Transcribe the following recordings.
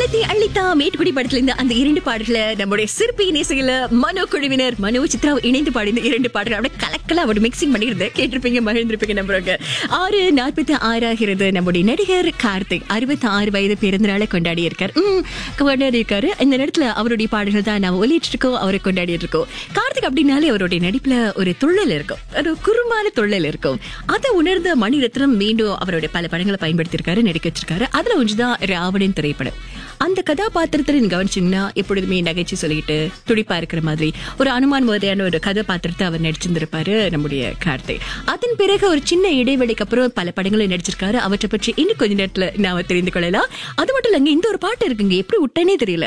உள்ளத்தை அள்ளித்தா மேட்டுக்குடி படத்துல இருந்து அந்த இரண்டு பாடல்களை நம்முடைய சிற்பி நேசையில மனோ குழுவினர் மனோ சித்ரா இணைந்து பாடின இரண்டு பாடல்கள் அப்படியே கலக்கலா அப்படி மிக்சிங் பண்ணியிருந்த கேட்டிருப்பீங்க மகிழ்ந்திருப்பீங்க நம்புறாங்க ஆறு நாற்பத்தி ஆறாகிறது நம்முடைய நடிகர் கார்த்திக் அறுபத்தி ஆறு வயது பிறந்த நாளை கொண்டாடி இருக்கார் உம், கொண்டாடி இருக்காரு இந்த நேரத்துல அவருடைய பாடல்கள் தான் நாம ஒலிட்டு இருக்கோம் அவரை கொண்டாடி இருக்கோம் கார்த்திக் அப்படின்னாலே அவருடைய நடிப்புல ஒரு துள்ளல் இருக்கும் ஒரு குறுமான துள்ளல் இருக்கும் அதை உணர்ந்த மணிரத்னம் மீண்டும் அவருடைய பல படங்களை பயன்படுத்தியிருக்காரு நடிக்க வச்சிருக்காரு அதுல ஒன்றுதான் ராவணன் திரைப்படம் அந்த கதாபாத்திரத்தை நீங்க கவனிச்சீங்கன்னா எப்பொழுதுமே நகைச்சு சொல்லிட்டு துடிப்பா இருக்கிற மாதிரி ஒரு அனுமான் மாதிரியான ஒரு கதாபாத்திரத்தை அவர் நடிச்சிருந்திருப்பாரு நம்முடைய கார்த்திக் அதன் பிறகு ஒரு சின்ன இடைவெளிக்கு அப்புறம் பல படங்களை நடிச்சிருக்காரு அவற்றை பற்றி இன்னும் கொஞ்ச நேரத்துல நாம தெரிந்து கொள்ளலாம் அது மட்டும் இல்லைங்க இந்த ஒரு பாட்டு இருக்குங்க எப்படி விட்டனே தெரியல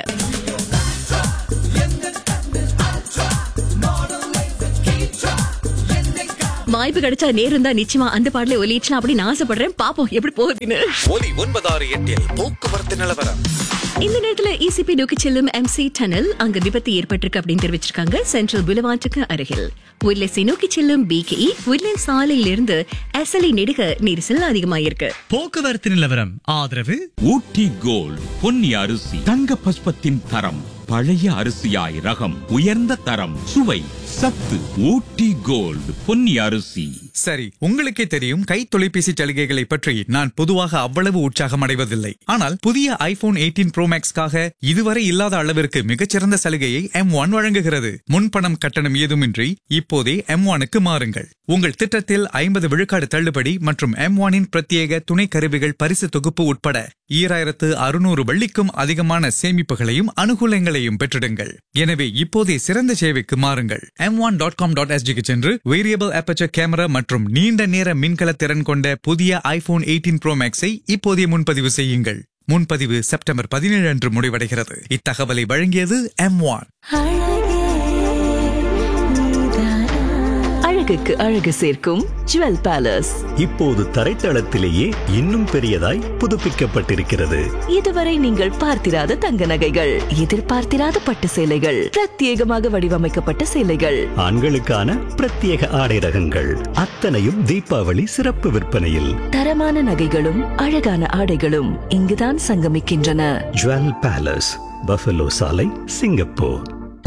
வாய்ப்பு கிடைச்சா நேரம் தான் நிச்சயமா அந்த பாடல ஒலிச்சலாம் அப்படின்னு ஆசைப்படுறேன் பாப்போம் எப்படி போகுதுன்னு ஒலி ஒன்பதாறு எட்டில் போக்குவரத்து நிலவரம் இந்த நேரத்துல இசிபி நோக்கி செல்லும் எம்சி டனல் அங்க விபத்து ஏற்பட்டிருக்கு அப்படின்னு தெரிவிச்சிருக்காங்க சென்ட்ரல் புலவாட்டுக்கு அருகில் உட்லஸை நோக்கி செல்லும் பிகே உட்லன் சாலையிலிருந்து இருந்து எஸ்எல்இ நெடுக நெரிசல் அதிகமாயிருக்கு போக்குவரத்து நிலவரம் ஆதரவு ஊட்டி கோல்ட் பொன்னி அரிசி தங்க பஸ்பத்தின் தரம் பழைய அரிசியாய் ரகம் உயர்ந்த தரம் சுவை சத்து ஊட்டி கோல்ட் பொன்னி அரிசி சரி உங்களுக்கே தெரியும் கை தொலைபேசி சலுகைகளை பற்றி நான் பொதுவாக அவ்வளவு உற்சாகம் அடைவதில்லை ஆனால் புதிய ஐபோன் 18 ப்ரோ மேக்ஸ்க்காக இதுவரை இல்லாத அளவிற்கு மிகச்சிறந்த சலுகையை எம் ஒன் வழங்குகிறது முன்பணம் கட்டணம் ஏதுமின்றி இப்போதே எம் ஒனுக்கு மாறுங்கள் உங்கள் திட்டத்தில் ஐம்பது விழுக்காடு தள்ளுபடி மற்றும் எம் ஒனின் பிரத்யேக துணை கருவிகள் பரிசு தொகுப்பு உட்பட ஈராயிரத்து அறுநூறு வெள்ளிக்கும் அதிகமான சேமிப்புகளையும் அனுகூலங்களையும் பெற்றிடுங்கள் எனவே இப்போதே சிறந்த சேவைக்கு மாறுங்கள் M one dot com dot எஸ்ஜிக்கு சென்று வேரியபிள் அப்பச்சர் கேமரா மற்றும் நீண்ட நேர மின்கல திறன் கொண்ட புதிய ஐபோன் 18 ப்ரோ மேக்ஸை இப்போதே முன்பதிவு செய்யுங்கள் முன்பதிவு செப்டம்பர் பதினேழு அன்று முடிவடைகிறது இத்தகவலை வழங்கியது எம் ஒன் அழகுக்கு அழகு சேர்க்கும் ஜுவல் பேலஸ் இப்போது தரைத்தளத்திலேயே இன்னும் பெரியதாய் புதுப்பிக்கப்பட்டிருக்கிறது இதுவரை நீங்கள் பார்த்திராத தங்க நகைகள் எதிர்பார்த்திராத பட்டு சேலைகள் பிரத்யேகமாக வடிவமைக்கப்பட்ட சேலைகள் ஆண்களுக்கான பிரத்யேக ஆடை ரகங்கள் அத்தனையும் தீபாவளி சிறப்பு விற்பனையில் தரமான நகைகளும் அழகான ஆடைகளும் இங்குதான் சங்கமிக்கின்றன ஜுவல் பேலஸ் பஃபலோ சாலை சிங்கப்பூர்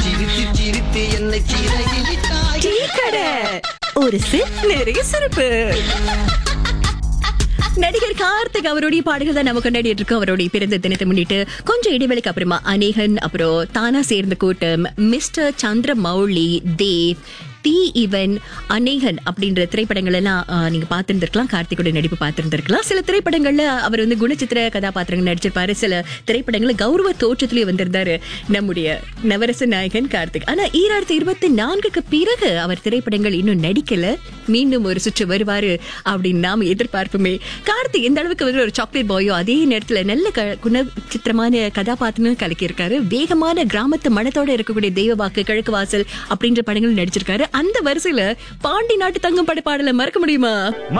டீ கடை ஒரு சிப் நிறைய சிறப்பு நடிகர் கார்த்திக் அவருடைய பாடல்கள் தான் நம்ம கொண்டாடிட்டு இருக்கோம் அவருடைய பிறந்த தினத்தை முன்னிட்டு கொஞ்சம் இடைவெளிக்கு அப்புறமா அநேகன் அப்புறம் தானா சேர்ந்த கூட்டம் மிஸ்டர் சந்திர மௌலி தேவ் தி இவன் அநேகன் அப்படின்ற திரைப்படங்கள் எல்லாம் ஆஹ், நீங்க பார்த்திருந்திருக்கலாம் கார்த்திகோட நடிப்பு பார்த்திருந்திருக்கலாம் சில திரைப்படங்கள்ல அவர் வந்து குணச்சித்திர கதாபாத்திரங்கள் நடிச்சிருப்பாரு சில திரைப்படங்கள்ல கௌரவ தோற்றத்திலேயே வந்திருந்தாரு நம்முடைய நவரச நாயகன் கார்த்திக் ஆனா ஈராயிரத்தி இருபத்தி நான்குக்கு பிறகு அவர் திரைப்படங்கள் இன்னும் நடிக்கல மீண்டும் ஒரு சுற்று வருவாரு அப்படின்னு நாம எதிர்பார்ப்புமே கார்த்திக் எந்த அளவுக்கு வந்து ஒரு சாக்லேட் பாயோ அதே நேரத்துல நல்ல க- குண சித்திரமான கதாபாத்திரம் கலக்கியிருக்காரு வேகமான கிராமத்து மனத்தோட இருக்கக்கூடிய தெய்வ வாக்கு கிழக்கு வாசல் அப்படின்ற படங்கள் நடிச்சிருக்காரு அந்த வரிசையில பாண்டி நாட்டு தங்கம் பட பாடலை மறக்க முடியுமா